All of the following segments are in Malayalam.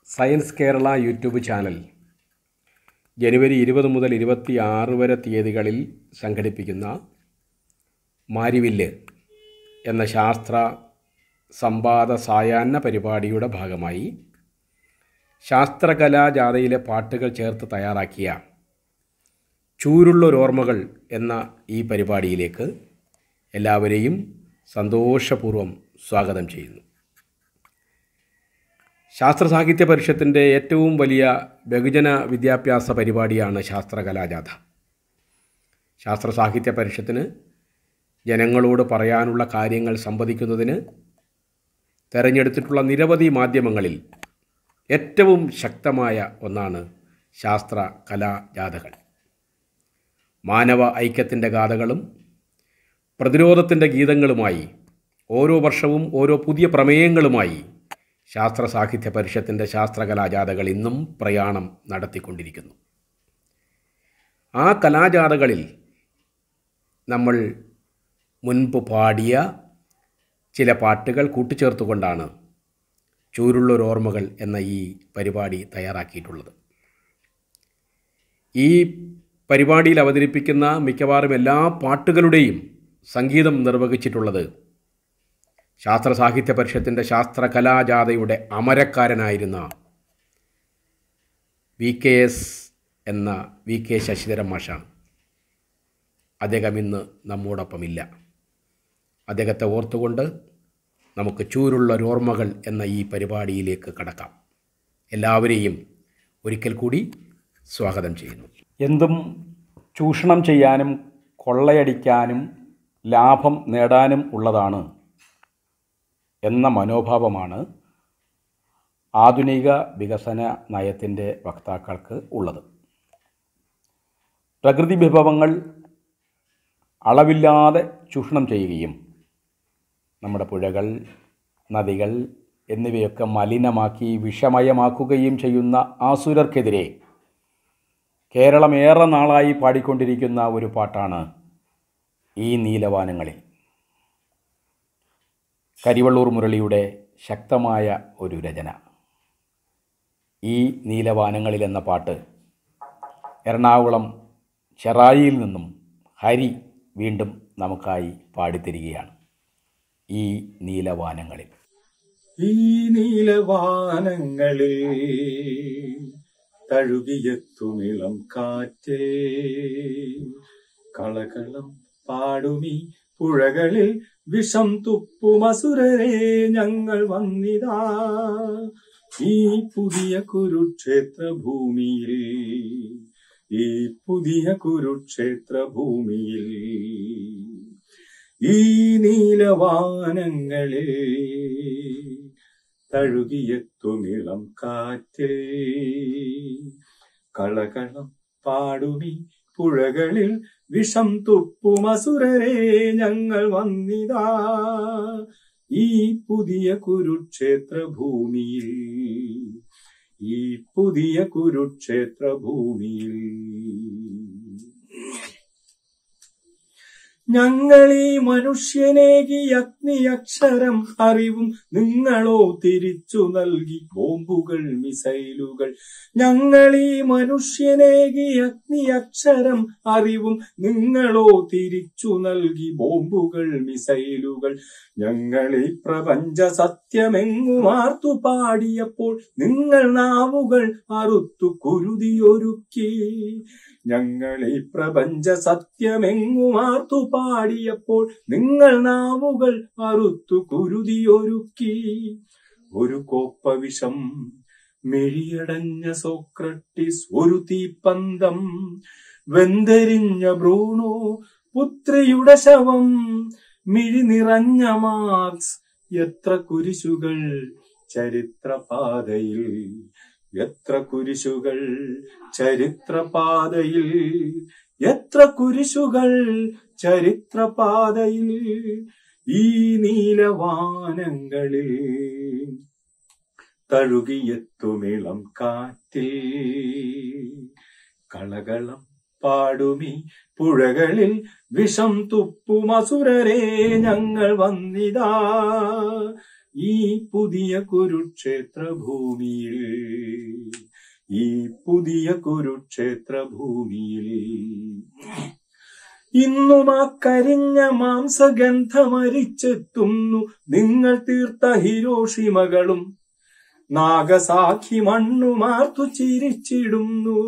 സയൻസ് കേരള യൂട്യൂബ് ചാനൽ ജനുവരി ഇരുപത് മുതൽ ഇരുപത്തി ആറ് വരെ തീയതികളിൽ സംഘടിപ്പിക്കുന്ന മാരിവില്ല് എന്ന ശാസ്ത്ര സംവാദ സായാഹ്ന പരിപാടിയുടെ ഭാഗമായി ശാസ്ത്രകലാജാഥയിലെ പാട്ടുകൾ ചേർത്ത് തയ്യാറാക്കിയ ചൂരുള്ളൊരോർമ്മകൾ എന്ന ഈ പരിപാടിയിലേക്ക് എല്ലാവരെയും സന്തോഷപൂർവ്വം സ്വാഗതം ചെയ്യുന്നു ശാസ്ത്ര സാഹിത്യ പരിഷത്തിൻ്റെ ഏറ്റവും വലിയ ബഹുജന വിദ്യാഭ്യാസ പരിപാടിയാണ് ശാസ്ത്രകലാജാഥ ശാസ്ത്ര സാഹിത്യ പരിഷത്തിന് ജനങ്ങളോട് പറയാനുള്ള കാര്യങ്ങൾ സംവദിക്കുന്നതിന് തെരഞ്ഞെടുത്തിട്ടുള്ള നിരവധി മാധ്യമങ്ങളിൽ ഏറ്റവും ശക്തമായ ഒന്നാണ് ശാസ്ത്ര കലാജാഥകൾ മാനവ ഐക്യത്തിൻ്റെ ഗാഥകളും പ്രതിരോധത്തിൻ്റെ ഗീതങ്ങളുമായി ഓരോ വർഷവും ഓരോ പുതിയ പ്രമേയങ്ങളുമായി ശാസ്ത്ര സാഹിത്യ പരിഷത്തിൻ്റെ ശാസ്ത്രകലാജാഥകൾ ഇന്നും പ്രയാണം നടത്തിക്കൊണ്ടിരിക്കുന്നു ആ കലാജാഥകളിൽ നമ്മൾ മുൻപ് പാടിയ ചില പാട്ടുകൾ കൂട്ടിച്ചേർത്തുകൊണ്ടാണ് ചൂരുള്ളൊരോർമ്മകൾ എന്ന ഈ പരിപാടി തയ്യാറാക്കിയിട്ടുള്ളത് ഈ പരിപാടിയിൽ അവതരിപ്പിക്കുന്ന മിക്കവാറും എല്ലാ പാട്ടുകളുടെയും സംഗീതം നിർവഹിച്ചിട്ടുള്ളത് ശാസ്ത്ര സാഹിത്യ പരിഷത്തിൻ്റെ ശാസ്ത്രകലാജാഥയുടെ അമരക്കാരനായിരുന്ന വി കെ എസ് എന്ന വി കെ ശശിധരൻ മാഷാണ് അദ്ദേഹം ഇന്ന് നമ്മോടൊപ്പമില്ല അദ്ദേഹത്തെ ഓർത്തുകൊണ്ട് നമുക്ക് ചൂരുള്ള ഓർമ്മകൾ എന്ന ഈ പരിപാടിയിലേക്ക് കടക്കാം എല്ലാവരെയും ഒരിക്കൽ കൂടി സ്വാഗതം ചെയ്യുന്നു എന്തും ചൂഷണം ചെയ്യാനും കൊള്ളയടിക്കാനും ലാഭം നേടാനും ഉള്ളതാണ് എന്ന മനോഭാവമാണ് ആധുനിക വികസന നയത്തിൻ്റെ വക്താക്കൾക്ക് ഉള്ളത് പ്രകൃതി വിഭവങ്ങൾ അളവില്ലാതെ ചൂഷണം ചെയ്യുകയും നമ്മുടെ പുഴകൾ നദികൾ എന്നിവയൊക്കെ മലിനമാക്കി വിഷമയമാക്കുകയും ചെയ്യുന്ന ആസുരർക്കെതിരെ കേരളം ഏറെ നാളായി പാടിക്കൊണ്ടിരിക്കുന്ന ഒരു പാട്ടാണ് ഈ നീലവാനങ്ങളിൽ കരിവള്ളൂർ മുരളിയുടെ ശക്തമായ ഒരു രചന ഈ നീലവാനങ്ങളിൽ എന്ന പാട്ട് എറണാകുളം ചെറായിയിൽ നിന്നും ഹരി വീണ്ടും നമുക്കായി പാടിത്തരികയാണ് ഈ നീലവാനങ്ങളിൽ ഈ നീലവാനങ്ങളിൽ തഴുകിയെത്തുമിളം കാറ്റേ കളകളം പാടുമി പുഴകളിൽ വിഷം തുപ്പുമസുരരെ ഞങ്ങൾ വന്നിതാ ഈ പുതിയ കുരുക്ഷേത്ര ഭൂമിയിൽ ഈ പുതിയ കുരുക്ഷേത്ര ഭൂമിയിൽ ഈ നീലവാനങ്ങളിൽ തഴുകിയെത്തുമിളം കാറ്റേ കളകളം പാടുമി പുഴകളിൽ വിഷം തുപ്പുമസുരരെ ഞങ്ങൾ വന്നിതാ ഈ പുതിയ കുരുക്ഷേത്ര ഭൂമിയിൽ ഈ പുതിയ കുരുക്ഷേത്ര ഭൂമിയിൽ ഞങ്ങളീ മനുഷ്യനേകി അഗ്നിയക്ഷരം അറിവും നിങ്ങളോ തിരിച്ചു നൽകി ബോംബുകൾ മിസൈലുകൾ ഞങ്ങളീ മനുഷ്യനേകി അഗ്നിയക്ഷരം അറിവും നിങ്ങളോ തിരിച്ചു നൽകി ബോംബുകൾ മിസൈലുകൾ ഞങ്ങളീ പ്രപഞ്ച സത്യമെങ്ങുമാർത്തു പാടിയപ്പോൾ നിങ്ങൾ നാവുകൾ അറുത്തു കുരുതിയൊരുക്കി ഞങ്ങളീ പ്രപഞ്ച സത്യമെങ്ങുമാർത്തു പാടിയപ്പോൾ നിങ്ങൾ നാവുകൾ അറുത്തു കുരുതിയൊരുക്കി ഒരു കോപ്പവിഷം മെഴിയടഞ്ഞ സോക്രട്ടിസ് ഒരു തീപ്പന്തം വെന്തെരിഞ്ഞ ബ്രൂണോ പുത്രിയുടെ ശവം മിഴി നിറഞ്ഞ മാർക്സ് എത്ര കുരിശുകൾ ചരിത്രപാതയിൽ എത്ര കുരിശുകൾ ചരിത്രപാതയിൽ എത്ര കുരിശുകൾ ചരിത്രപാതയിൽ ഈ നീലവാനങ്ങളിൽ തഴുകിയെത്തുമിളം കാറ്റിൽ കളകളം പാടുമി പുഴകളിൽ വിഷം തുപ്പുമസുരരെ ഞങ്ങൾ വന്നിതാ ഈ പുതിയ കുരുക്ഷേത്ര ഭൂമിയിൽ ഈ പുതിയ കുരുക്ഷേത്ര ഭൂമിയിൽ ഇന്നും ആ കരിഞ്ഞ മാംസഗന്ധമരിച്ചെത്തുന്നു നിങ്ങൾ തീർത്ത ഹിരോഷിമകളും നാഗസാഖി മണ്ണുമാർത്തു ചിരിച്ചിടുന്നു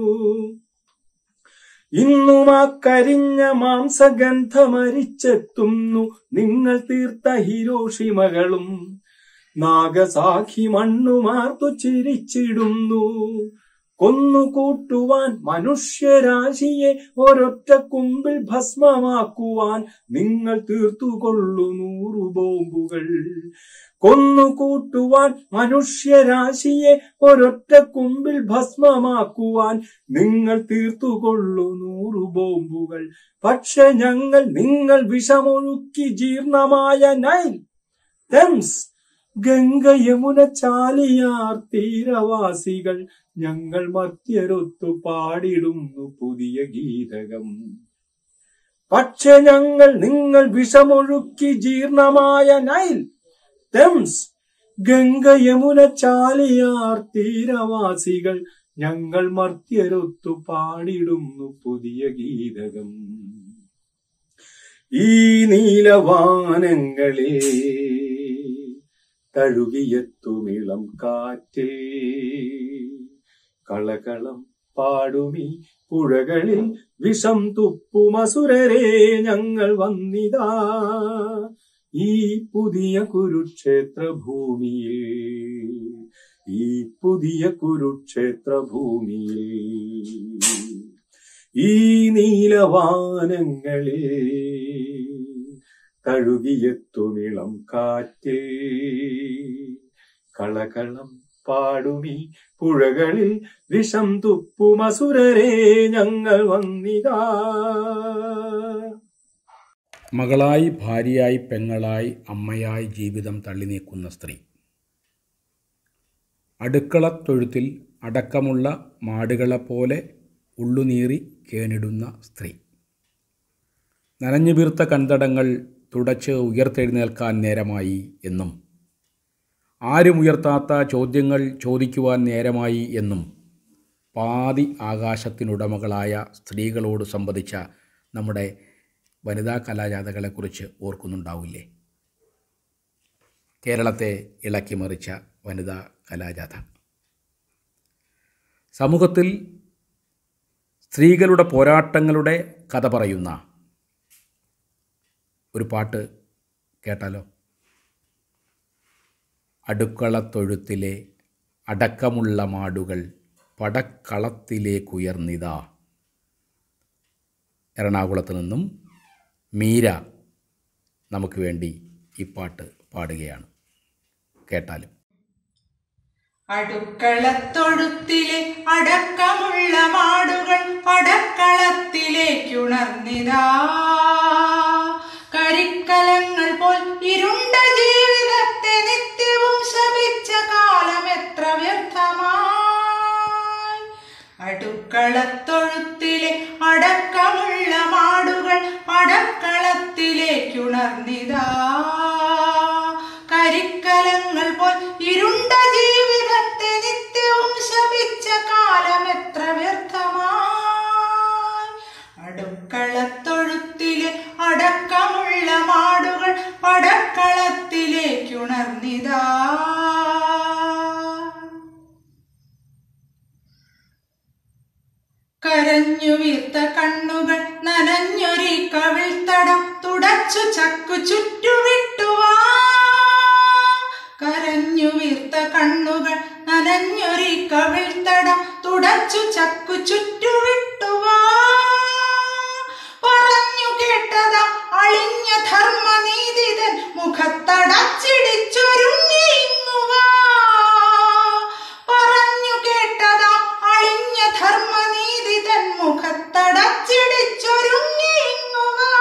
ഇന്നും ആ കരിഞ്ഞ മാംസഗന്ധമരിച്ചെത്തുന്നു നിങ്ങൾ തീർത്ത ഹിരോഷിമകളും നാഗസാഖി മണ്ണുമാർത്തു ചിരിച്ചിടുന്നു കൊന്നുകൂട്ടുവാൻ മനുഷ്യരാശിയെ ഒരൊറ്റ കുമ്പിൽ ഭസ്മമാക്കുവാൻ നിങ്ങൾ തീർത്തുകൊള്ളു നൂറു ബോംബുകൾ കൊന്നുകൂട്ടുവാൻ മനുഷ്യരാശിയെ ഒരൊറ്റ കുമ്പിൽ ഭസ്മമാക്കുവാൻ നിങ്ങൾ തീർത്തുകൊള്ളു നൂറു ബോംബുകൾ പക്ഷെ ഞങ്ങൾ നിങ്ങൾ വിഷമൊഴുക്കി ജീർണമായ നൈൽ തെംസ് ഗംഗ യമുന ചാലിയാർ തീരവാസികൾ ഞങ്ങൾ മധ്യരൊത്തു പാടിടുന്നു പുതിയ ഗീതകം പക്ഷെ ഞങ്ങൾ നിങ്ങൾ വിഷമൊഴുക്കി ജീർണമായ നൈൽ തെംസ് ഗംഗ യമുന ചാലിയാർ തീരവാസികൾ ഞങ്ങൾ മർത്യരൊത്തു പാടിടുന്നു പുതിയ ഗീതകം ഈ നീലവാനങ്ങളെ തഴുകിയെത്തുമിളം കാറ്റിൽ കളകളം പാടുമി പുഴകളിൽ വിഷം തുപ്പുമസുരരെ ഞങ്ങൾ വന്നിതാ ഈ പുതിയ കുരുക്ഷേത്ര ഭൂമിയിൽ ഈ പുതിയ കുരുക്ഷേത്ര ഭൂമിയിൽ ഈ നീലവാനങ്ങളെ തഴുകിയെത്തുമിളം കാറ്റിൽ കളകളം പാടുമി പുഴകളിൽ വിഷം തുപ്പുമസുരരെ ഞങ്ങൾ വന്നിതാ മകളായി ഭാര്യയായി പെങ്ങളായി അമ്മയായി ജീവിതം തള്ളി നീക്കുന്ന സ്ത്രീ അടുക്കളത്തൊഴുത്തിൽ അടക്കമുള്ള മാടുകളെപ്പോലെ ഉള്ളുനീറി കേണിടുന്ന സ്ത്രീ നനഞ്ഞു വീർത്ത കൺതടങ്ങൾ തുടച്ച് ഉയർത്തെഴുന്നേൽക്കാൻ നേരമായി എന്നും ആരും ഉയർത്താത്ത ചോദ്യങ്ങൾ ചോദിക്കുവാൻ നേരമായി എന്നും പാതി ആകാശത്തിനുടമകളായ സ്ത്രീകളോട് സംവദിച്ച നമ്മുടെ വനിതാ കലാജാഥകളെക്കുറിച്ച് ഓർക്കുന്നുണ്ടാവില്ലേ കേരളത്തെ ഇളക്കിമറിച്ച വനിതാ കലാജാഥ സമൂഹത്തിൽ സ്ത്രീകളുടെ പോരാട്ടങ്ങളുടെ കഥ പറയുന്ന ഒരു പാട്ട് കേട്ടാലോ അടുക്കളത്തൊഴുത്തിലെ അടക്കമുള്ള മാടുകൾ പടക്കളത്തിലേക്കുയർന്നിതാ എറണാകുളത്ത് നിന്നും മീര നമുക്ക് വേണ്ടി ഈ പാട്ട് പാടുകയാണ് കേട്ടാലും അടുക്കളത്തൊഴുത്തിലെ അടക്കമുള്ള മാടുകൾ പടക്കളത്തിലേക്കുണർന്നിതാ കരിക്കലങ്ങൾ പോൽ ഇരുണ്ട ജീവിതത്തെ നിത്യവും ശപിച്ച കാലം എത്ര വ്യർത്ഥമായി അടുക്കളത്തൊഴുത്തിലെ അടക്കമുള്ള മാടുകൾ പടക്കളത്തിലേക്കുണർന്നിതാ കരിക്കലങ്ങൾ പോൽ ഇരുണ്ട ജീവിതത്തെ നിത്യവും ശപിച്ച കാലം എത്ര വ്യർത്ഥമായി അടുക്കളത്തൊഴുത്തിലെ അടക്കമുള്ള മാടുകൾ പടക്കളത്തിലേക്കുണർന്നിതാ കരഞ്ഞു വീർത്ത കണ്ണുകൾ നനഞ്ഞൊരി കവിൾത്തടം തുടച്ചു ചക്കു ചുറ്റുവിട്ടുവാ കരഞ്ഞു വീർത്ത കണ്ണുകൾ നനഞ്ഞൊരി കവിൾത്തടം തുടച്ചു ചക്കു ചുറ്റുവിട്ടുവാ പറഞ്ഞു കേട്ടതാ അളിഞ്ഞ ധർമ്മനീതിതൻ മുഖത്തടച്ചിടിച്ചൊരുങ്ങിങ്ങുവാ പറഞ്ഞു കേട്ടതാ അളിഞ്ഞ ധർമ്മനീതിതൻ മുഖത്തടച്ചിടിച്ചൊരുങ്ങിങ്ങുവാ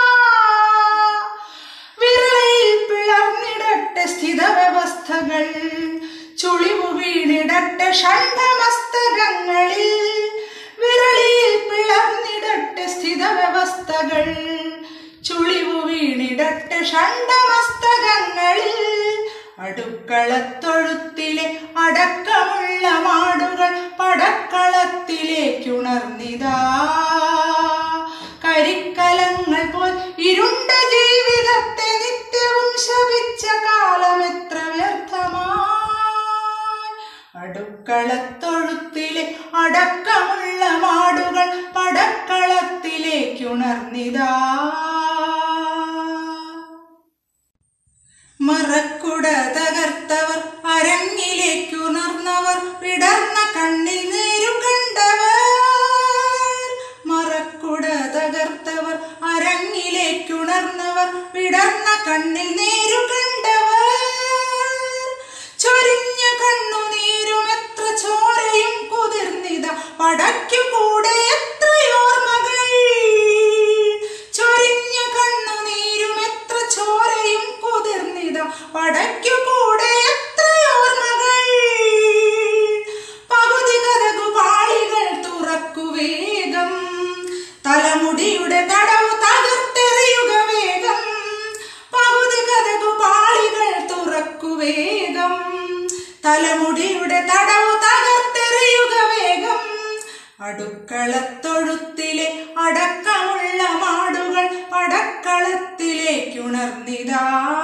വിരളയിൽ പിളർന്നിടട്ടെ സ്ഥിതവ്യവസ്ഥകൾ ചുളിവു വീണിടട്ടെ ഷണ്ഡമസ്തകങ്ങളിൽ വിരളിയിൽ പിളർന്നിടട്ടെ സ്ഥിതവ്യവസ്ഥകൾ ചുളിവു വീണിടട്ടെ ഷണ്ഡമസ്തകങ്ങളിൽ അടുക്കളത്തൊഴുത്തിലെ അടക്കമുള്ള മാടുകൾ പടക്കളത്തിലേക്കുണർന്നിതാ കരിക്കലങ്ങൾ പോൽ ഇരുണ്ട ജീവിതത്തെ നിത്യവും ശപിച്ച കാലം എത്ര വ്യർത്ഥമായി അടുക്കളത്തൊഴുത്തിലെ അടക്കമുള്ള മാടുകൾ പടക്കളത്തിലേക്കുണർന്നിതാ മറക്കുട തകർത്തവർ അരങ്ങിലേക്കുണർന്നവർ വിടർന്ന കണ്ണിൽ നേരു കണ്ടവർ മറക്കുട തകർത്തവർ അരങ്ങിലേക്കുണർന്നവർ വിടർന്ന കണ്ണിൽ നേരു കണ്ടവർ ചൊരിഞ്ഞ കണ്ണുനീരും എത്ര ചോരയും കുതിർന്നിത പടയ്ക്കുകൂടെ എത്രയോർമകൾ ചൊരിഞ്ഞ കണ്ണുനീരും എത്ര ചോരയും കുതിർന്നിത പടയ്ക്കുകൂടെ എത്രയോർമകൾ പകുതി കഥകു പാളികൾ തുറക്കു വേഗം തലമുടിയുടെ തടവു തകർത്തെറിയുക വേഗം പകുതി കഥകു പാളികൾ തുറക്കു വേഗം തലമുടിയുടെ തടവു തകർത്തെറിയുക വേഗം അടുക്കളത്തൊഴുത്തിലെ അടക്കമുള്ള മാടുകൾ പടക്കളത്തിലേക്കുണർന്നിതാ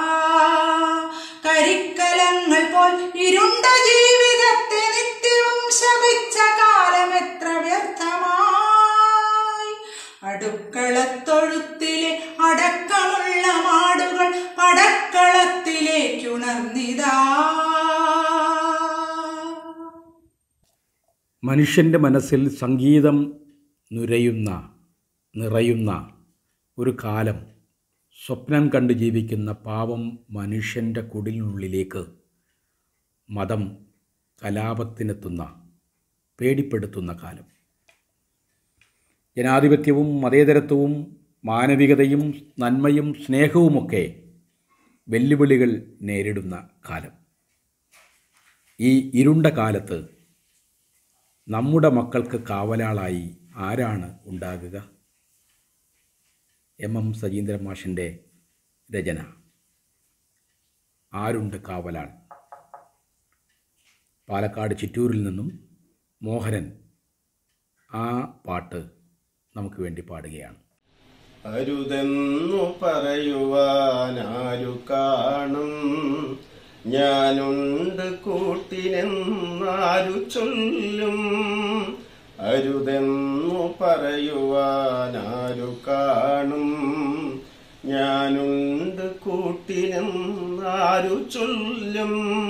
കരിക്കലങ്ങൾ പോൽ ഇരുണ്ട ജീവിതത്തെ നിത്യവും ശപിച്ച കാലം എത്ര വ്യർത്ഥമായി അടുക്കളത്തൊഴുത്തിലെ അടക്കമുള്ള മാടുകൾ പടക്കളത്തിലേക്കുണർന്നിതാ മനുഷ്യൻ്റെ മനസ്സിൽ സംഗീതം നുരയുന്ന നിറയുന്ന ഒരു കാലം സ്വപ്നം കണ്ട് ജീവിക്കുന്ന പാവം മനുഷ്യൻ്റെ കുടിലിനുള്ളിലേക്ക് മതം കലാപത്തിനെത്തുന്ന പേടിപ്പെടുത്തുന്ന കാലം ജനാധിപത്യവും മതേതരത്വവും മാനവികതയും നന്മയും സ്നേഹവുമൊക്കെ വെല്ലുവിളികൾ നേരിടുന്ന കാലം ഈ ഇരുണ്ട കാലത്ത് നമ്മുടെ മക്കൾക്ക് കാവലാളായി ആരാണ് ഉണ്ടാകുക എം എം സജീന്ദ്രൻ മാഷിൻ്റെ രചന ആരുണ്ട് കാവലാൾ പാലക്കാട് ചിറ്റൂരിൽ നിന്നും മോഹനൻ ആ പാട്ട് നമുക്ക് വേണ്ടി പാടുകയാണ് അരുതെന്നു പറയുവാനാരു കാണും ഞാനുണ്ട് കൂട്ടിനെന്നാരു ചൊല്ലും അരുതെന്നു പറയുവാനാരു കാണും ഞാനുണ്ട് കൂട്ടിനെന്നാരു ചൊല്ലും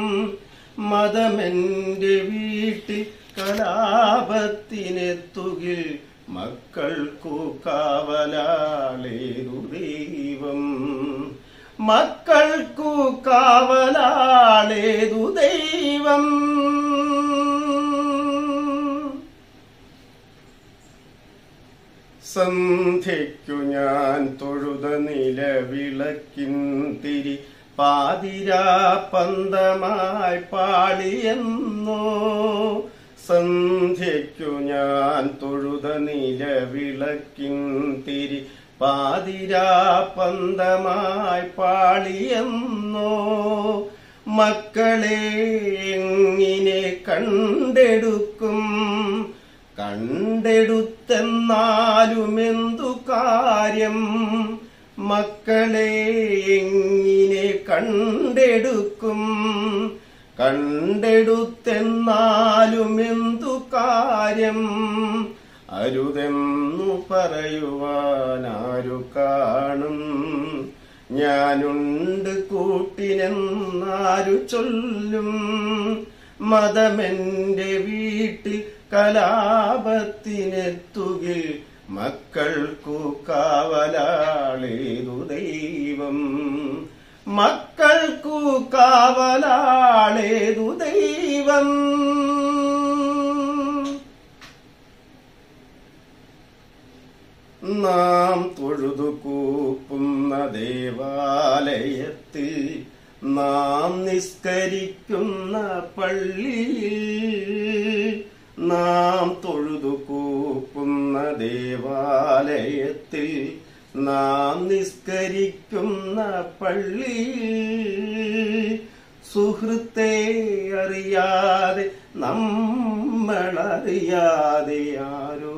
മതമെന്റെ വീട്ടിൽ കലാപത്തിനെത്തുകിൽ മക്കൾക്കു കാവലാളേതു ദൈവം മക്കൾക്കു കാവലാളേതു ദൈവം സന്ധ്യയ്ക്കു ഞാൻ തൊഴുത നിലവിളക്കിൻ തിരി പാതിരാ പന്തമായി പാളിയെന്നോ സന്ധ്യയ്ക്കു ഞാൻ തൊഴുത നിലവിളക്കിൻ തിരി പാതിരാ പന്തമായി പാളിയെന്നോ മക്കളെ എങ്ങിനെ കണ്ടെടുക്കും കണ്ടെടുത്തെന്നാലുമെന്തു കാര്യം മക്കളെ എങ്ങിനെ കണ്ടെടുക്കും കണ്ടെടുത്തെന്നാലുമെന്തു കാര്യം അരുതെന്നു പറയുവാനാരു കാണും ഞാനുണ്ട് കൂട്ടിനെന്നാരു ചൊല്ലും മതമെന്റെ വീട്ടിൽ കലാപത്തിനെത്തുകിൽ മക്കൾക്കു കാവലാളേതു ദൈവം മക്കൾക്കു കാവലാളേതു ദൈവം നാം തൊഴുതു കൂപ്പുന്ന ദേവാലയത്തിൽ നാം നിസ്കരിക്കുന്ന പള്ളിയിൽ നാം തൊഴുതു കൂപ്പുന്ന ദേവാലയത്തിൽ നാം നിസ്കരിക്കുന്ന പള്ളിയിൽ സുഹൃത്തെ അറിയാതെ നമ്മളറിയാതെ ആരോ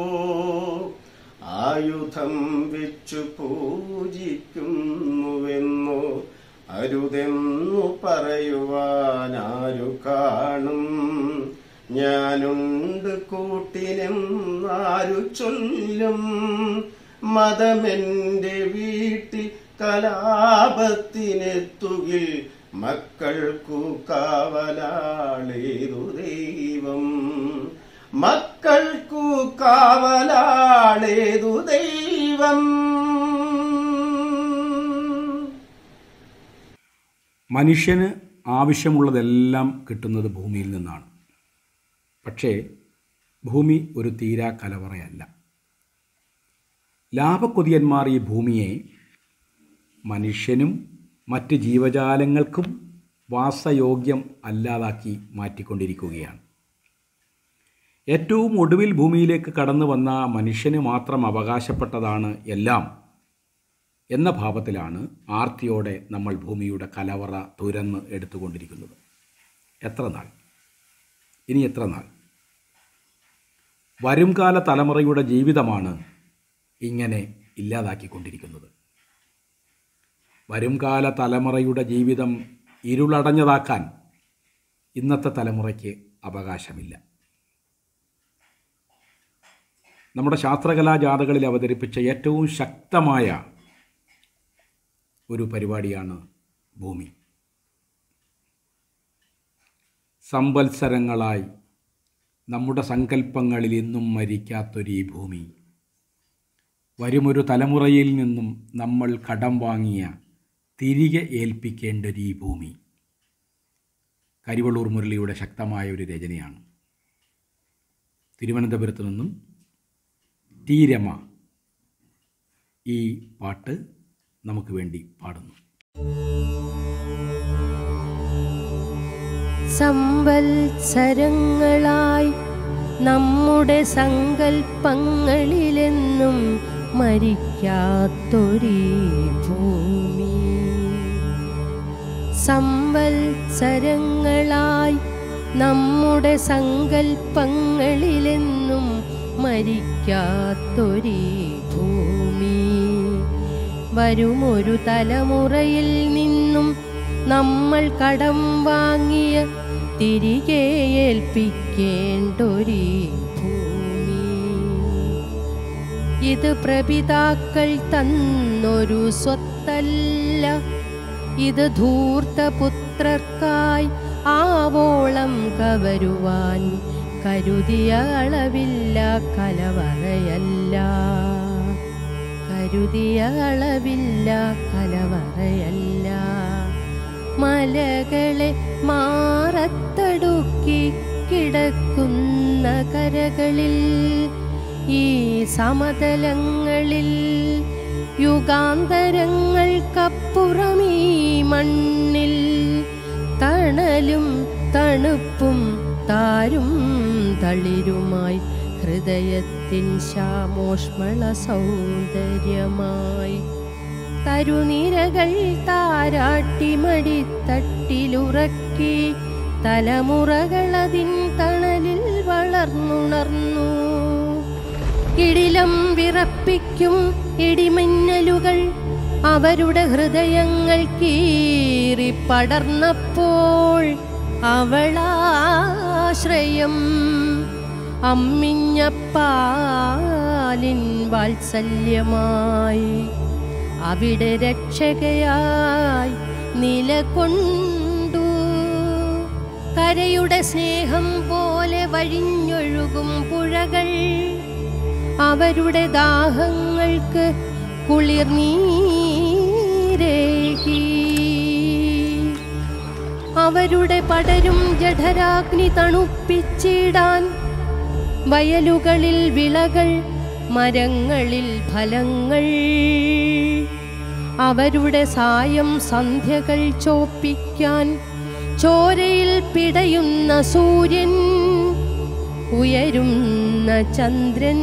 ആയുധം വെച്ചു പൂജിക്കുന്നുവെന്നോ അരുതെന്നു പറയുവാനാരു കാണും ഞാനുണ്ട് കൂട്ടിനെന്നാരു ചൊല്ലും മതമെന്റെ വീട്ടിൽ കലാപത്തിനെത്തുകിൽ മക്കൾക്കു കാവലാളേതു ദൈവം മക്കൾക്കു കാവലാളേതു ദൈവം മനുഷ്യന് ആവശ്യമുള്ളതെല്ലാം കിട്ടുന്നത് ഭൂമിയിൽ നിന്നാണ് പക്ഷേ ഭൂമി ഒരു തീരാ കലവറയല്ല ലാഭക്കൊതിയന്മാർ ഈ ഭൂമിയെ മനുഷ്യനും മറ്റ് ജീവജാലങ്ങൾക്കും വാസയോഗ്യം അല്ലാതാക്കി മാറ്റിക്കൊണ്ടിരിക്കുകയാണ് ഏറ്റവും ഒടുവിൽ ഭൂമിയിലേക്ക് കടന്നു വന്ന മനുഷ്യന് മാത്രം അവകാശപ്പെട്ടതാണ് എല്ലാം എന്ന ഭാവത്തിലാണ് ആർത്തിയോടെ നമ്മൾ ഭൂമിയുടെ കലവറ തുരന്ന് എടുത്തുകൊണ്ടിരിക്കുന്നത് എത്ര നാൾ ഇനി എത്ര നാൾ വരുംകാല തലമുറയുടെ ജീവിതമാണ് ഇങ്ങനെ ഇല്ലാതാക്കിക്കൊണ്ടിരിക്കുന്നത് വരുംകാല തലമുറയുടെ ജീവിതം ഇരുളടഞ്ഞതാക്കാൻ ഇന്നത്തെ തലമുറയ്ക്ക് അവകാശമില്ല നമ്മുടെ ശാസ്ത്രകലാ ജാഥകളിൽ അവതരിപ്പിച്ച ഏറ്റവും ശക്തമായ ഒരു പരിപാടിയാണ് ഭൂമി സംവത്സരങ്ങളായി നമ്മുടെ സങ്കല്പങ്ങളിൽ ഇന്നും മരിക്കാത്തൊരു ഈ ഭൂമി വരുമൊരു തലമുറയിൽ നിന്നും നമ്മൾ കടം വാങ്ങിയ തിരികെ ഏൽപ്പിക്കേണ്ടൊരു ഈ ഭൂമി കരിവള്ളൂർ മുരളിയുടെ ശക്തമായ ഒരു രചനയാണ് തിരുവനന്തപുരത്ത് നിന്നും ടി രമ ഈ പാട്ട് നമുക്ക് വേണ്ടി പാടുന്നു സംവത്സരങ്ങളായി നമ്മുടെ സങ്കൽപ്പങ്ങളിലെന്നും മരിക്കാത്തൊരീ ഭൂമി സംവത്സരങ്ങളായി നമ്മുടെ സങ്കൽപ്പങ്ങളിലെന്നും മരിക്കാത്തൊരീ ഭൂമി വരുമൊരു തലമുറയിൽ നിന്നും നമ്മൾ കടം വാങ്ങിയ തിരികെ ഏൽപ്പിക്കേണ്ടൊരീ ഭൂമി ഇത് പ്രപിതാക്കൾ തന്നൊരു സ്വത്തല്ല ഇത് ധൂർത്തപുത്രർക്കായി ആവോളം കവരുവാൻ കരുതിയ അളവില്ല കലവറയല്ല കരുതിയ അളവില്ല കലവറയല്ല മലകളെ മാറത്തടുക്കി കിടക്കുന്ന കരകളിൽ ഈ സമതലങ്ങളിൽ യുഗാന്തരങ്ങൾക്കപ്പുറം ഈ മണ്ണിൽ തണലും തണുപ്പും താരും തളിരുമായി ഹൃദയത്തിൻ ശ്യാമോഷ്മള സൗന്ദര്യമായി തരുനിരകൾ താരാട്ടി മടിത്തട്ടിലുറക്കി തലമുറകളതിൻ തണലിൽ വളർന്നുണർന്നു ഇടിലം വിറപ്പിക്കും ഇടിമിന്നലുകൾ അവരുടെ ഹൃദയങ്ങൾ കീറിപ്പടർന്നപ്പോൾ അവളാശ്രയം അമ്മിഞ്ഞപ്പാലിൻ വാത്സല്യമായി അവിടെ രക്ഷകയായി നിലകൊണ്ടു കരയുടെ സ്നേഹം പോലെ വഴിഞ്ഞൊഴുകും പുഴകൾ അവരുടെ ദാഹങ്ങൾക്ക് കുളിർനീരേകി അവരുടെ പടരും ജഠരാഗ്നി തണുപ്പിച്ചിടാൻ വയലുകളിൽ വിളകൾ മരങ്ങളിൽ ഫലങ്ങൾ അവരുടെ സായം സന്ധ്യകൾ ചോപ്പിക്കാൻ ചോരയിൽ പിടയുന്ന സൂര്യൻ ഉയരുന്ന ചന്ദ്രൻ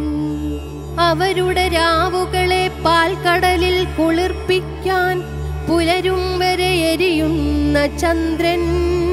അവരുടെ രാവുകളെ പാൽക്കടലിൽ കുളിർപ്പിക്കാൻ പുലരും വരെ എരിയുന്ന ചന്ദ്രൻ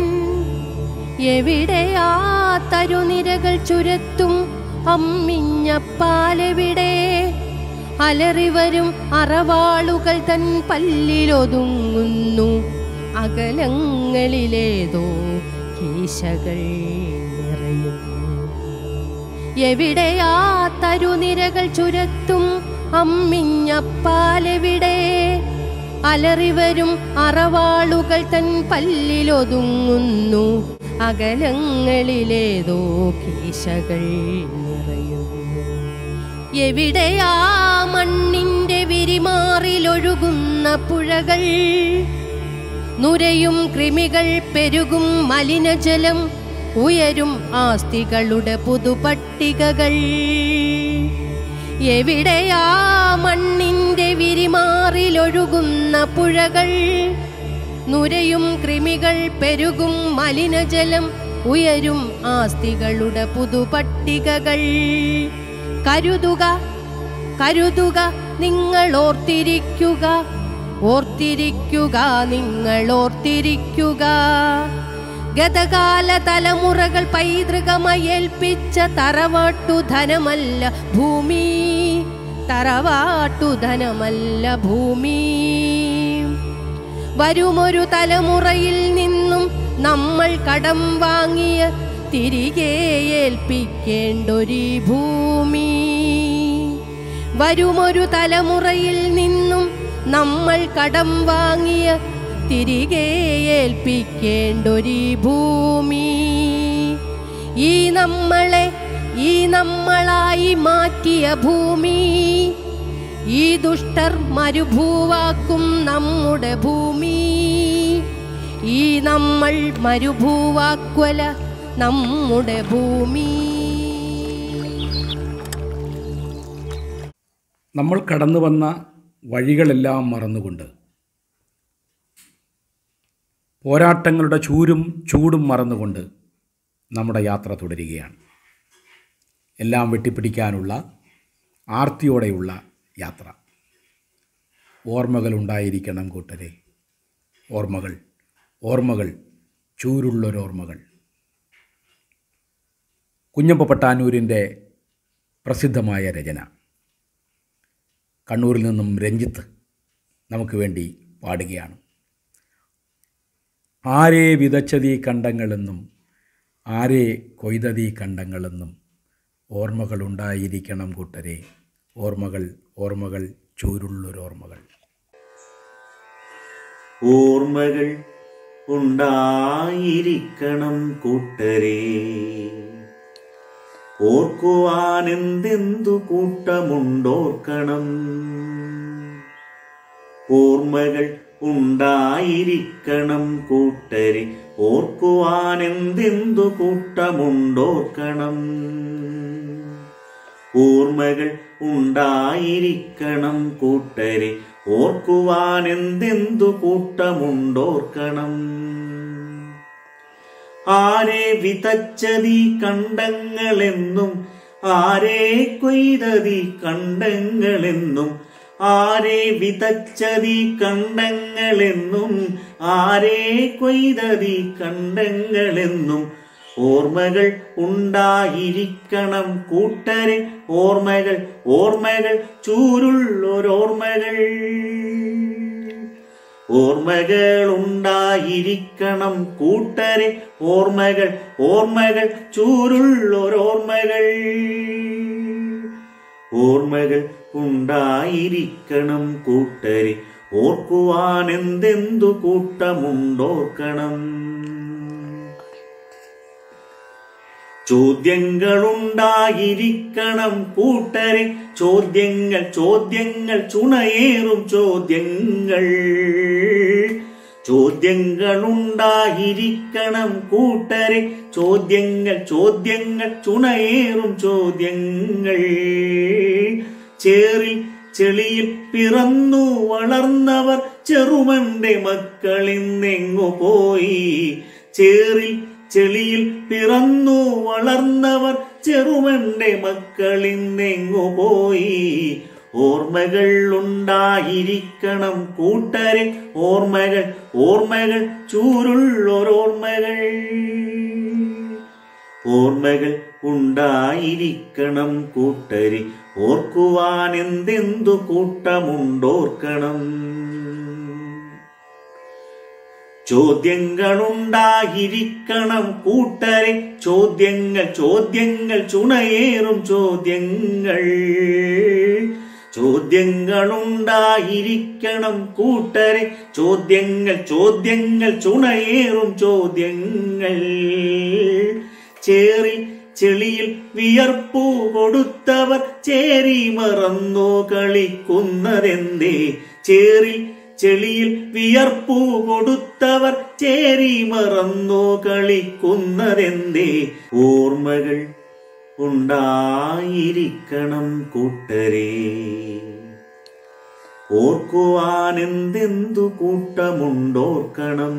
എവിടെയാ തരുനിരകൾ ചുരത്തും അമ്മിഞ്ഞപ്പാലെവിടെ അലറിവരും അറവാളുകൾ തൻ പല്ലിലൊതുങ്ങുന്നു അകലങ്ങളിലേതോ കീശകൾ നിറയുന്നു എവിടെയാ തരുനിരകൾ ചുരത്തും അമ്മിഞ്ഞപ്പാലെവിടെ അലറിവരും അറവാളുകൾ തൻ പല്ലിലൊതുങ്ങുന്നു അകലങ്ങളിലേതോ കീശകൾ നിറയുന്നു എവിടെയാ മണ്ണിന്റെ വിരിമാറിലൊഴുകുന്ന പുഴകൾ നുരയും കൃമികൾ പെരുകും മലിനജലം ഉയരും ആസ്തികളുടെ പുതുപട്ടികകൾ എവിടെയാ മണ്ണിന്റെ വിരിമാറിലൊഴുകുന്ന പുഴകൾ നുരയും കൃമികൾ പെരുകും മലിനജലം ഉയരും ആസ്തികളുടെ പുതുപട്ടികകൾ കരുതുക കരുതുക നിങ്ങൾ ഓർത്തിരിക്കുക ഓർത്തിരിക്കുക നിങ്ങൾ ഓർത്തിരിക്കുക ഗതകാല തലമുറകൾ പൈതൃകമയേൽപ്പിച്ച തറവാട്ടു ധനമല്ല ഭൂമി തറവാട്ടു ധനമല്ല ഭൂമി വരുമൊരു തലമുറയിൽ നിന്നും നമ്മൾ കടം വാങ്ങിയ തിരികെ ഏൽപ്പിക്കേണ്ടൊരീ ഭൂമി വരുമൊരു തലമുറയിൽ നിന്നും നമ്മൾ കടം വാങ്ങിയ തിരികെ ഏൽപ്പിക്കേണ്ടൊരീ ഭൂമി ഈ നമ്മളെ ഈ നമ്മളായി മാറ്റിയ ഭൂമി ഈ ദുഷ്ടർ മരുഭൂവാക്കും നമ്മുടെ ഭൂമി ഈ നമ്മൾ മരുഭൂവാക്കുവല നമ്മുടെ ഭൂമി നമ്മൾ കടന്നു വന്ന വഴികളെല്ലാം മറന്നുകൊണ്ട് പോരാട്ടങ്ങളുടെ ചൂരും ചൂടും മറന്നുകൊണ്ട് നമ്മുടെ യാത്ര തുടരുകയാണ് എല്ലാം വെട്ടിപ്പിടിക്കാനുള്ള ആർത്തിയോടെയുള്ള യാത്ര ഓർമ്മകൾ കൂട്ടരെ ഓർമ്മകൾ ഓർമ്മകൾ ചൂരുള്ളൊരോർമ്മകൾ കുഞ്ഞപ്പ പട്ടാനൂരിൻ്റെ പ്രസിദ്ധമായ രചന കണ്ണൂരിൽ നിന്നും രഞ്ജിത്ത് നമുക്ക് വേണ്ടി പാടുകയാണ് ആരെ വിതച്ചതീ കണ്ടങ്ങളെന്നും ആരെ കൊയ്തതീ കണ്ടങ്ങളെന്നും ഓർമ്മകളുണ്ടായിരിക്കണം കൂട്ടരെ ഓർമ്മകൾ ഓർമ്മകൾ ചൂരുള്ളൊരോർമ്മകൾ ഓർമ്മകൾ ഉണ്ടായിരിക്കണം കൂട്ടരെ ഓർക്കുവാൻ എന്തെന്തു കൂട്ടമുണ്ടോർക്കണം ഓർമ്മകൾ ഉണ്ടായിരിക്കണം കൂട്ടരെ ഓർക്കുവാൻ എന്തെന്തു കൂട്ടമുണ്ടോർക്കണം ഓർമ്മകൾ ഉണ്ടായിരിക്കണം കൂട്ടരെ ഓർക്കുവാൻ എന്തെന്തു കൂട്ടമുണ്ടോർക്കണം ആരെ വിതച്ചതീ കണ്ടങ്ങളെന്നും ആരെ കൊയ്തതീ കണ്ടങ്ങളെന്നും ആരെ വിതച്ചതീ കണ്ടങ്ങളെന്നും ആരെ കൊയ്തതീ കണ്ടങ്ങളെന്നും ഓർമ്മകൾ ഉണ്ടായിരിക്കണം കൂട്ടരെ ഓർമ്മകൾ ഓർമ്മകൾ ചൂരുള്ളൊരോർമ്മകൾ ഓർമ്മകൾ ഉണ്ടായിരിക്കണം കൂട്ടരെ ഓർമ്മകൾ ഓർമ്മകൾ ചൂരുള്ളൊരോർമ്മകൾ ഓർമ്മകൾ ഉണ്ടായിരിക്കണം കൂട്ടരെ ഓർക്കുവാൻ എന്തെന്തു കൂട്ടമുണ്ടോർക്കണം ചോദ്യങ്ങളുണ്ടായിരിക്കണം കൂട്ടരെ ചോദ്യങ്ങൾ ചോദ്യങ്ങൾ ചുണയേറും ചോദ്യങ്ങൾ ചോദ്യങ്ങളുണ്ടായിരിക്കണം കൂട്ടരെ ചോദ്യങ്ങൾ ചോദ്യങ്ങൾ ചുണയേറും ചോദ്യങ്ങൾ ചേറിൽ ചെളിയിൽ പിറന്നു വളർന്നവർ ചെറുമന്റെ മക്കളിന്നെങ്ങു പോയി ചേറിൽ ചെളിയിൽ പിറന്നു വളർന്നവർ ചെറുമന്റെ മക്കളിന്നെങ്ങു പോയി ഓർമ്മകൾ ഉണ്ടായിരിക്കണം കൂട്ടരെ ഓർമ്മകൾ ഓർമ്മകൾ ചൂരുള്ളൊരോർമ്മകൾ ഓർമ്മകൾ ഉണ്ടായിരിക്കണം കൂട്ടരെ ഓർക്കുവാൻ എന്തെന്തു കൂട്ടമുണ്ടോർക്കണം ചോദ്യങ്ങളുണ്ടായിരിക്കണം കൂട്ടരെ ചോദ്യങ്ങൾ ചോദ്യങ്ങൾ ചുണയേറും ചോദ്യങ്ങൾ ചോദ്യങ്ങളുണ്ടായിരിക്കണം കൂട്ടരെ ചോദ്യങ്ങൾ ചോദ്യങ്ങൾ ചുണയേറും ചോദ്യങ്ങൾ ചേറി ചെളിയിൽ വിയർപ്പു കൊടുത്തവർ ചേരി മറന്നു കളിക്കുന്നതെന്തേ ചേറി ചെളിയിൽ വിയർപ്പു കൊടുത്തവർ ചേരി മറന്നു കളിക്കുന്നതെന്തേ ഓർമ്മകൾ ഉണ്ടായിരിക്കണം കൂട്ടരെ ഓർക്കുവാൻ എന്തെന്തു കൂട്ടമുണ്ടോർക്കണം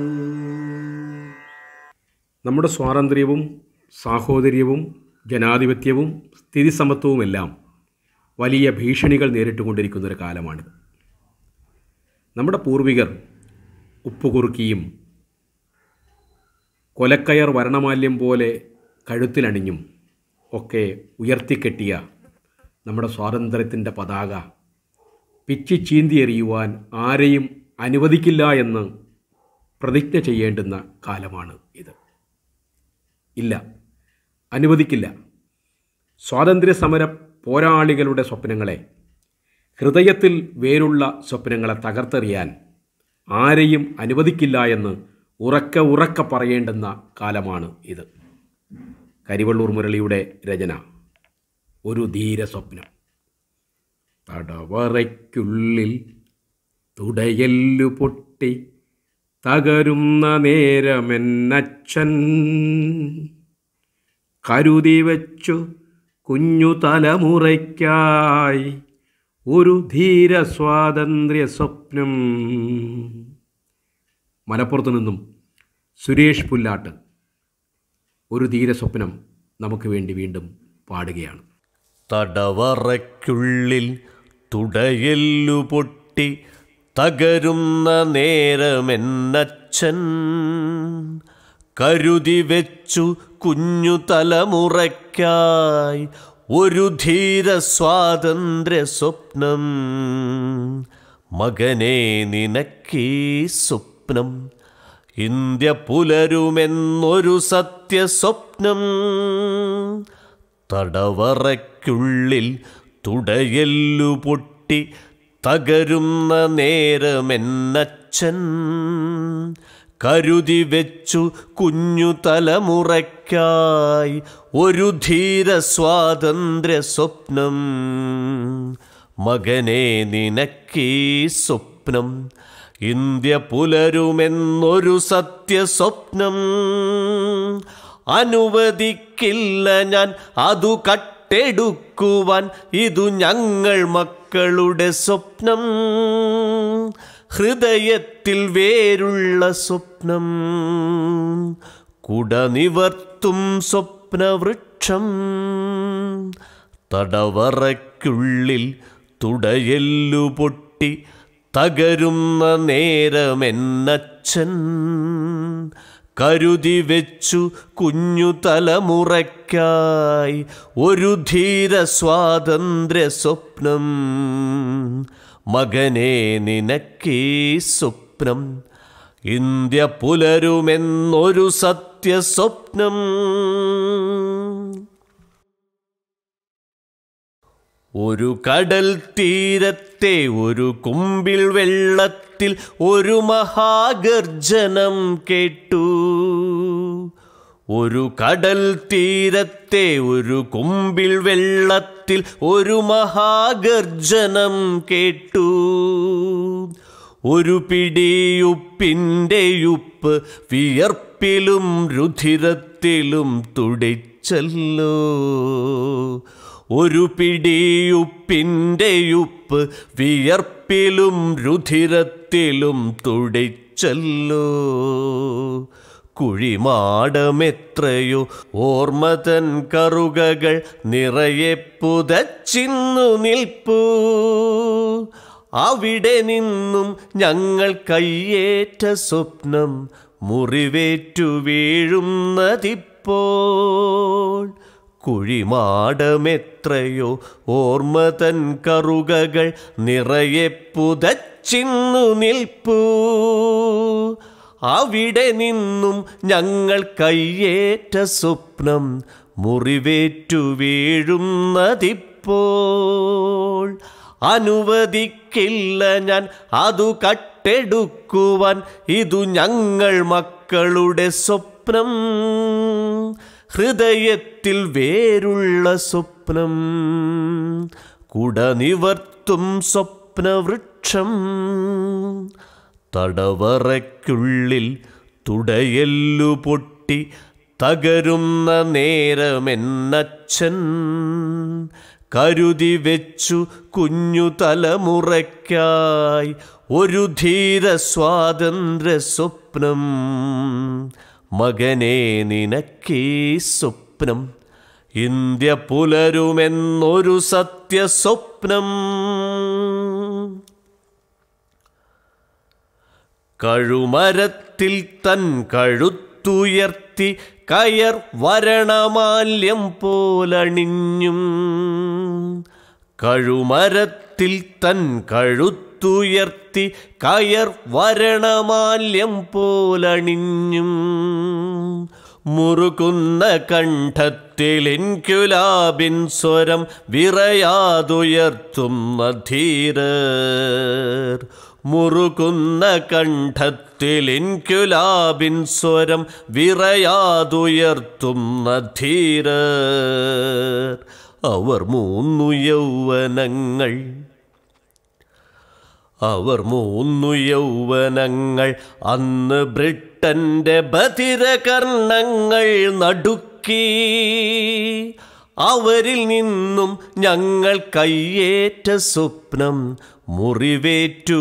നമ്മുടെ സ്വാതന്ത്ര്യവും സാഹോദര്യവും ജനാധിപത്യവും സ്ഥിതിസമത്വവുമെല്ലാം വലിയ ഭീഷണികൾ നേരിട്ടുകൊണ്ടിരിക്കുന്നൊരു കാലമാണിത് നമ്മുടെ പൂർവികർ ഉപ്പുകുറുക്കിയും കൊലക്കയർ വരണമാല്യം പോലെ കഴുത്തിലണിഞ്ഞും ഒക്കെ ഉയർത്തിക്കെട്ടിയ നമ്മുടെ സ്വാതന്ത്ര്യത്തിൻ്റെ പതാക പിച്ചി ചീന്തി എറിയുവാൻ ആരെയും അനുവദിക്കില്ല എന്ന് പ്രതിജ്ഞ ചെയ്യേണ്ടുന്ന കാലമാണ് ഇത് ഇല്ല അനുവദിക്കില്ല സ്വാതന്ത്ര്യ സമര പോരാളികളുടെ സ്വപ്നങ്ങളെ ഹൃദയത്തിൽ വേരുള്ള സ്വപ്നങ്ങളെ തകർത്തെറിയാൻ ആരെയും അനുവദിക്കില്ല എന്ന് ഉറക്കെ ഉറക്കെ പറയേണ്ടുന്ന കാലമാണ് ഇത് കരിവള്ളൂർ മുരളിയുടെ രചന ഒരു ധീര സ്വപ്നം തടവറയ്ക്കുള്ളിൽ തുടയല്ലു പൊട്ടി തകരുന്ന നേരമെന്നച്ഛൻ കരുതി വച്ചു കുഞ്ഞു തലമുറയ്ക്കായി ഒരു ധീര സ്വാതന്ത്ര്യ സ്വപ്നം മലപ്പുറത്തു നിന്നും സുരേഷ് പുല്ലാട്ട് ഒരു ധീര സ്വപ്നം നമുക്ക് വേണ്ടി വീണ്ടും പാടുകയാണ് തടവറയ്ക്കുള്ളിൽ തുടയെല്ലു പൊട്ടി തകരുന്ന നേരമെന്നച്ഛൻ കരുതി വെച്ചു കുഞ്ഞു തലമുറയ്ക്കായി ഒരു ധീര സ്വാതന്ത്ര്യ സ്വപ്നം മകനെ നിനക്കീ സ്വപ്നം ഇന്ത്യ പുലരുമെന്നൊരു സത്യസ്വപ്നം തടവറയ്ക്കുള്ളിൽ തുടയെല്ലു പൊട്ടി തകരുന്ന നേരമെന്നച്ഛൻ കരുതി വെച്ചു കുഞ്ഞു തലമുറയ്ക്കായി ഒരു ധീര സ്വാതന്ത്ര്യ സ്വപ്നം മകനെ നിനക്കീ സ്വപ്നം ഇന്ത്യ പുലരുമെന്നൊരു സത്യസ്വപ്നം അനുവദിക്കില്ല ഞാൻ അതു കട്ടെടുക്കുവാൻ ഇതു ഞങ്ങൾ മക്കളുടെ സ്വപ്നം ഹൃദയത്തിൽ വേരുള്ള സ്വപ്നം കുടനിവർത്തും സ്വപ്നവൃക്ഷം തടവറയ്ക്കുള്ളിൽ തുടയെല്ലു പൊട്ടി തകരുന്ന നേരമെന്നച്ഛൻ കരുതി വെച്ചു കുഞ്ഞു തലമുറയ്ക്കായി ഒരു ധീര സ്വാതന്ത്ര്യ സ്വപ്നം മകനെ നിനക്കീ സ്വപ്നം ഇന്ത്യ പുലരുമെന്നൊരു സത്യസ്വപ്നം ഒരു കടൽ തീരത്തെ ഒരു കുമ്പിൽ വെള്ളത്തിൽ ഒരു മഹാഗർജനം കേട്ടു ഒരു കടൽ തീരത്തെ ഒരു കുമ്പിൽ വെള്ളത്തിൽ ഒരു മഹാഗർജനം കേട്ടു ഒരു പിടിയുപ്പിൻ്റെ ഉപ്പ് വിയർപ്പിലും രുധിരത്തിലും തുടിച്ചല്ലോ ഒരു പിടിയുപ്പിൻ്റെ ഉപ്പ് വിയർപ്പിലും രുധിരത്തിലും തുടിച്ചല്ലോ കുഴിമാടമെത്രയോ ഓർമ്മതൻ കറുകകൾ നിറയെ പുതച്ചിന്നു നിൽപ്പൂ അവിടെ നിന്നും ഞങ്ങൾ കയ്യേറ്റ സ്വപ്നം മുറിവേറ്റു വീഴുന്നതിപ്പോൾ കുഴിമാടമെത്രയോ ഓർമ്മതൻ കറുകകൾ നിറയെ പുതച്ചിന്നു നിൽപ്പൂ അവിടെ നിന്നും ഞങ്ങൾ കയ്യേറ്റ സ്വപ്നം മുറിവേറ്റു വീഴുന്നതിപ്പോൾ അനുവദിക്കില്ല ഞാൻ അതു കട്ടെടുക്കുവാൻ ഇതു ഞങ്ങൾ മക്കളുടെ സ്വപ്നം ഹൃദയത്തിൽ വേരുള്ള സ്വപ്നം കുടനിവർത്തും സ്വപ്നവൃക്ഷം തടവറയ്ക്കുള്ളിൽ തുടയെല്ലു പൊട്ടി തകരുന്ന നേരമെന്നച്ഛൻ കരുതി വെച്ചു കുഞ്ഞു തലമുറയ്ക്കായി ഒരു ധീര സ്വാതന്ത്ര്യ സ്വപ്നം മകനെ നിനക്കീ സ്വപ്നം ഇന്ത്യ പുലരുമെന്നൊരു സത്യസ്വപ്നം കഴുമരത്തിൽ തൻ കഴുത്തുയർത്തി കയർ വരണമാല്യം പോലണിഞ്ഞും കഴുമരത്തിൽ തൻ കഴുത്തുയർത്തി കയർ വരണമാല്യം പോലണിഞ്ഞും മുറുകുന്ന കണ്ഠത്തിൽ ഇൻകുലാബിൻ സ്വരം വിറയാതുയർത്തുന്ന ധീരർ മുറുകുന്ന കണ്ഠത്തിൽ ഇൻകുലാബിൻ സ്വരം വിറയാതുയർത്തുന്ന ധീരർ അവർ മൂന്നു യൗവനങ്ങൾ അവർ മൂന്നു യൗവനങ്ങൾ അന്ന് ബ്രിട്ടന്റെ ബധിരകർണങ്ങൾ നടുക്കി അവരിൽ നിന്നും ഞങ്ങൾ കയ്യേറ്റ സ്വപ്നം മുറിവേറ്റു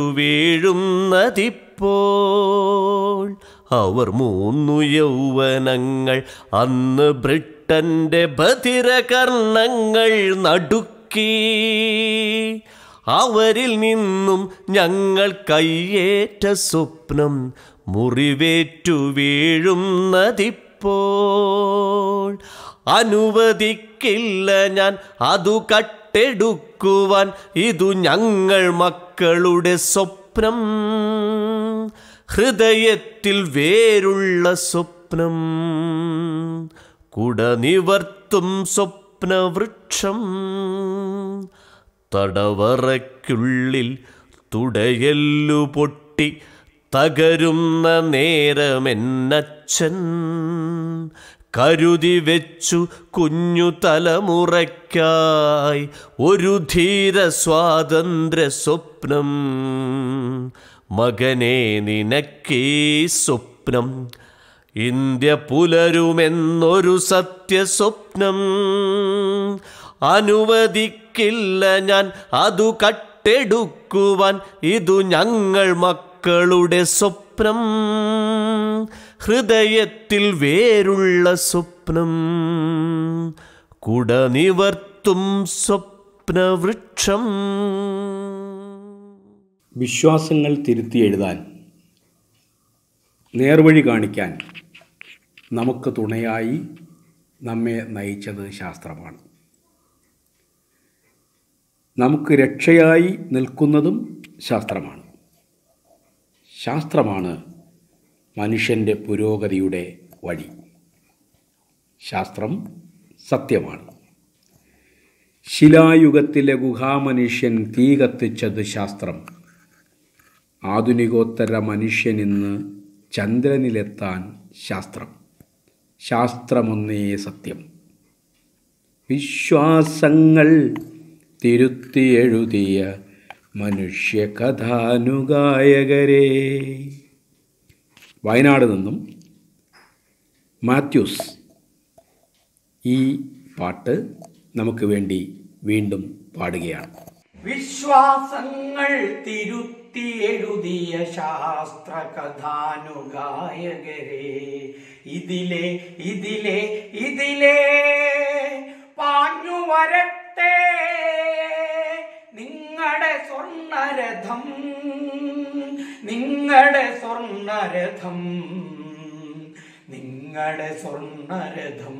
വീഴുന്നതിപ്പോൾ അവർ മൂന്നു യൗവനങ്ങൾ അന്ന് ബ്രിട്ടന്റെ ബധിരകർണങ്ങൾ നടുക്കി അവരിൽ നിന്നും ഞങ്ങൾ കയ്യേറ്റ സ്വപ്നം മുറിവേറ്റു വീഴുന്നതിപ്പോൾ അനുവദിക്കില്ല ഞാൻ അതു കട്ടെടുക്കുവാൻ ഇതു ഞങ്ങൾ മക്കളുടെ സ്വപ്നം ഹൃദയത്തിൽ വേരുള്ള സ്വപ്നം കുടനിവർത്തും സ്വപ്നവൃക്ഷം തടവറയ്ക്കുള്ളിൽ തുടയെല്ലു പൊട്ടി തകരുന്ന നേരമെന്നച്ഛൻ കരുതി വെച്ചു കുഞ്ഞു തലമുറയ്ക്കായി ഒരു ധീര സ്വാതന്ത്ര്യ സ്വപ്നം മകനെ നിനക്കീ സ്വപ്നം ഇന്ത്യ പുലരുമെന്നൊരു സത്യസ്വപ്നം അനുവദിക്കില്ല ഞാൻ അതു കട്ടെടുക്കുവാൻ ഇതു ഞങ്ങൾ മക്കളുടെ സ്വപ്നം ഹൃദയത്തിൽ വേരുള്ള സ്വപ്നം കുടനിവർത്തും സ്വപ്നവൃക്ഷം വിശ്വാസങ്ങൾ തിരുത്തി എഴുതാൻ നേർവഴി കാണിക്കാൻ നമുക്ക് തുണയായി നമ്മെ നയിച്ചത് ശാസ്ത്രമാണ് നമുക്ക് രക്ഷയായി നിൽക്കുന്നതും ശാസ്ത്രമാണ് ശാസ്ത്രമാണ് മനുഷ്യൻ്റെ പുരോഗതിയുടെ വഴി ശാസ്ത്രം സത്യമാണ് ശിലായുഗത്തിലെ ഗുഹാമനുഷ്യൻ തീ കത്തിച്ചത് ശാസ്ത്രം ആധുനികോത്തര മനുഷ്യനിന്ന് ചന്ദ്രനിലെത്താൻ ശാസ്ത്രം ശാസ്ത്രമൊന്നേ സത്യം വിശ്വാസങ്ങൾ തിരുത്തി എഴുതിയ മനുഷ്യ കഥാനുഗായകരെ വയനാട് നിന്നും മാത്യൂസ് ഈ പാട്ട് നമുക്ക് വേണ്ടി വീണ്ടും പാടുകയാണ് വിശ്വാസങ്ങൾ തിരുത്തി തിരുത്തി എഴുതിയ ശാസ്ത്ര കഥാനുഗായകരെ ഇതിലെ ഇതിലെ ഇതിലെ പാഞ്ഞു വരട്ടെ നിങ്ങളുടെ സ്വർണരഥം നിങ്ങളുടെ സ്വർണരഥം നിങ്ങളുടെ സ്വർണരഥം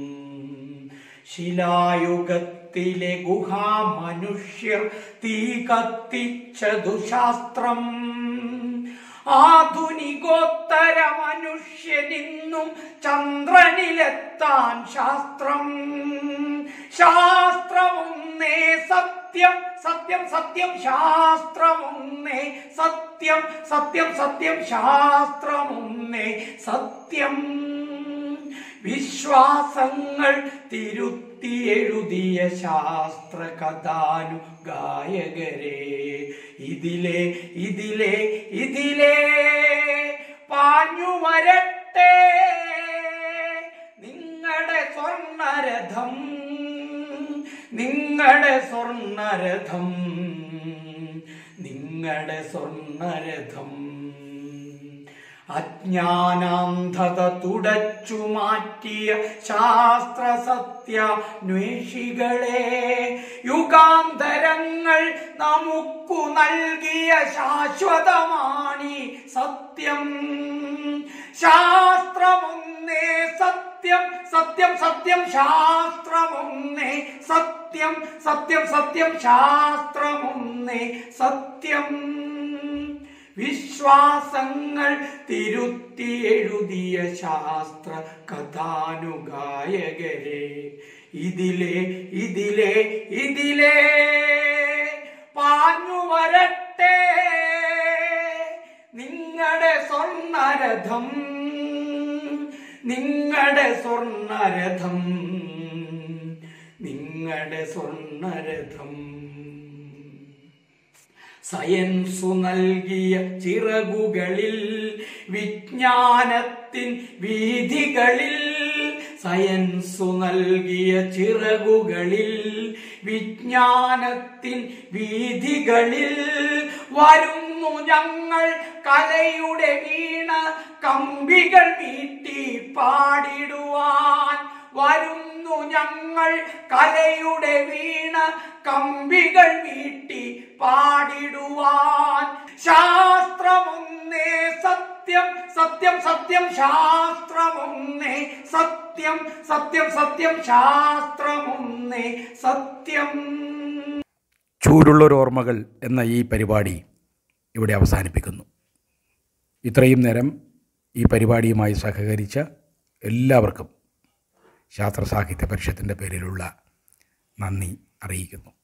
ശിലായുഗത്തിലെ ഗുഹാ മനുഷ്യർ തീ കത്തിച്ചതു ശാസ്ത്രം ആധുനികോത്തര മനുഷ്യനിന്നും ചന്ദ്രനിലെത്താൻ ശാസ്ത്രം ശാസ്ത്രമൊന്നേ സത്യം സത്യം സത്യം ശാസ്ത്രമൊന്നേ സത്യം സത്യം സത്യം ശാസ്ത്രമൊന്നേ സത്യം വിശ്വാസങ്ങൾ തിരുത്തി എഴുതിയ ശാസ്ത്ര കഥാനു ഗായകരെ ഇതിലെ ഇതിലെ ഇതിലെ പാഞ്ഞു വരട്ടെ നിങ്ങളുടെ സ്വർണരഥം നിങ്ങളുടെ സ്വർണരഥം നിങ്ങളുടെ സ്വർണരഥം അജ്ഞാനാന്ധത തുടച്ചു മാറ്റിയ ശാസ്ത്ര സത്യാന്വേഷികളെ യുഗാന്തരങ്ങൾ നമുക്കു നൽകിയ ശാശ്വതമാണി സത്യം ശാസ്ത്രമൊന്നേ സത്യം സത്യം സത്യം ശാസ്ത്രമൊന്നേ സത്യം സത്യം സത്യം ശാസ്ത്രമൊന്നേ സത്യം വിശ്വാസങ്ങൾ തിരുത്തി എഴുതിയ ശാസ്ത്ര കഥാനുഗായകരെ ഇതിലെ ഇതിലെ ഇതിലെ പാഞ്ഞു വരട്ടെ നിങ്ങളുടെ സ്വർണരഥം നിങ്ങളുടെ സ്വർണരഥം നിങ്ങളുടെ സ്വർണരഥം സയൻസു നൽകിയ ചിറകുകളിൽ വിജ്ഞാനത്തിൻ വീഥികളിൽ സയൻസു നൽകിയ ചിറകുകളിൽ വിജ്ഞാനത്തിൻ വീഥികളിൽ വരുന്നു ഞങ്ങൾ കലയുടെ വീണ കമ്പികൾ മീട്ടി പാടിടുവാൻ വരുന്നു ഞങ്ങൾ കലയുടെ വീണ കമ്പികൾ മീട്ടി പാടിടുവാൻ ശാസ്ത്രമൊന്നേ സത്യം സത്യം സത്യം ശാസ്ത്രമൊന്നേ സത്യം സത്യം സത്യം ശാസ്ത്രമൊന്നേ സത്യം ചൂടുള്ളൊരു ഓർമ്മകൾ എന്ന ഈ പരിപാടി ഇവിടെ അവസാനിപ്പിക്കുന്നു ഇത്രയും നേരം ഈ പരിപാടിയുമായി സഹകരിച്ച എല്ലാവർക്കും ശാസ്ത്ര സാഹിത്യ പരിഷത്തിൻ്റെ പേരിലുള്ള നന്ദി അറിയിക്കുന്നു